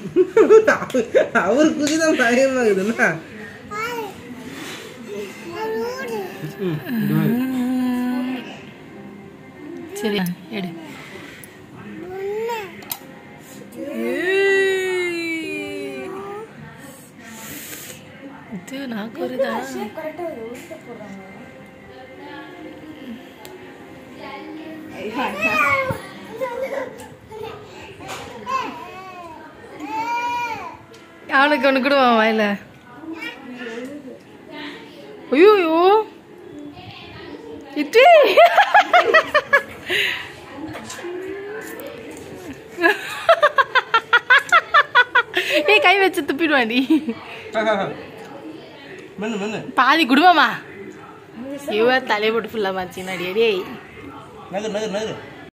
அவர் குதி தான் பயமாகுதுண்ணா ம், இது மாதிரி. சரி எடு இது நாக்கு வருதா அவனுக்கு ஒன்று கொடுவான் வாயில ஐயோ இட்லி ஏய் கை வச்சு துப்பிடுவாண்டி மென்னு மென்னு பாதி குடும்பமா இவ தலையை போட்டு ஃபுல்லாக மாச்சினாடி டேய் நகர் நகர் நகர்